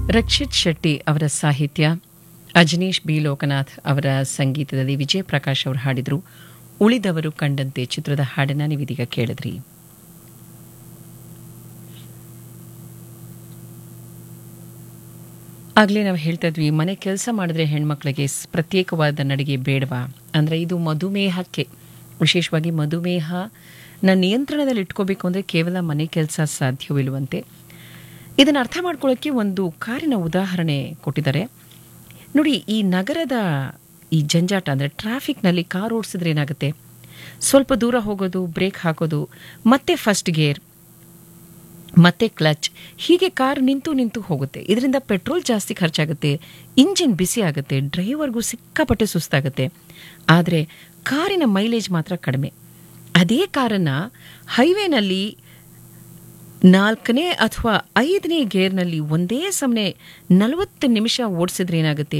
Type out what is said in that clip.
ರಕ್ಷಿತ್ ಶೆಟ್ಟಿ ಅವರ ಸಾಹಿತ್ಯ ಅಜನೀಶ್ ಬಿ ಲೋಕನಾಥ್ ಅವರ ಸಂಗೀತದಲ್ಲಿ ವಿಜಯ್ ಪ್ರಕಾಶ್ ಅವರು ಹಾಡಿದ್ರು ಉಳಿದವರು ಕಂಡಂತೆ ಚಿತ್ರದ ಹಾಡನ್ನ ನೀವಿದೀಗ ಕೇಳಿದ್ರಿ ಆಗಲೇ ನಾವು ಹೇಳ್ತಾ ಇದ್ವಿ ಮನೆ ಕೆಲಸ ಮಾಡಿದ್ರೆ ಹೆಣ್ಮಕ್ಳಿಗೆ ಸ್- ಪ್ರತ್ಯೇಕವಾದ ನಡಿಗೆ ಬೇಡವಾ ಅಂದರೆ ಇದು ಮಧುಮೇಹಕ್ಕೆ ವಿಶೇಷವಾಗಿ ಮಧುಮೇಹನ ನಿಯಂತ್ರಣದಲ್ಲಿ ಇಟ್ಕೋಬೇಕು ಅಂದರೆ ಕೇವಲ ಮನೆ ಕೆಲಸ ಸಾಧ್ಯವಿಲ್ಲವಂತೆ ಇದನ್ನು ಅರ್ಥ ಮಾಡ್ಕೊಳ್ಳೋಕ್ಕೆ ಒಂದು ಕಾರಿನ ಉದಾಹರಣೆ ಕೊಟ್ಟಿದ್ದಾರೆ ನೋಡಿ ಈ ನಗರದ ಈ ಜಂಜಾಟ ಅಂದರೆ ಟ್ರಾಫಿಕ್ನಲ್ಲಿ ಕಾರ್ ಓಡಿಸಿದ್ರೆ ಏನಾಗುತ್ತೆ ಸ್ವಲ್ಪ ದೂರ ಹೋಗೋದು ಬ್ರೇಕ್ ಹಾಕೋದು ಮತ್ತೆ ಫಸ್ಟ್ ಗೇರ್ ಮತ್ತೆ ಕ್ಲಚ್ ಹೀಗೆ ಕಾರ್ ನಿಂತು ನಿಂತು ಹೋಗುತ್ತೆ ಇದರಿಂದ ಪೆಟ್ರೋಲ್ ಜಾಸ್ತಿ ಖರ್ಚಾಗುತ್ತೆ ಇಂಜಿನ್ ಬಿಸಿ ಆಗುತ್ತೆ ಡ್ರೈವರ್ಗೂ ಸಿಕ್ಕಾಪಟ್ಟೆ ಸುಸ್ತಾಗುತ್ತೆ ಆದರೆ ಕಾರಿನ ಮೈಲೇಜ್ ಮಾತ್ರ ಕಡಿಮೆ ಅದೇ ಕಾರನ್ನು ಹೈವೇನಲ್ಲಿ ನಾಲ್ಕನೇ ಅಥವಾ ಐದನೇ ಗೇರ್ನಲ್ಲಿ ಒಂದೇ ಸಮನೆ ನಲವತ್ತು ನಿಮಿಷ ಓಡಿಸಿದ್ರೆ ಏನಾಗುತ್ತೆ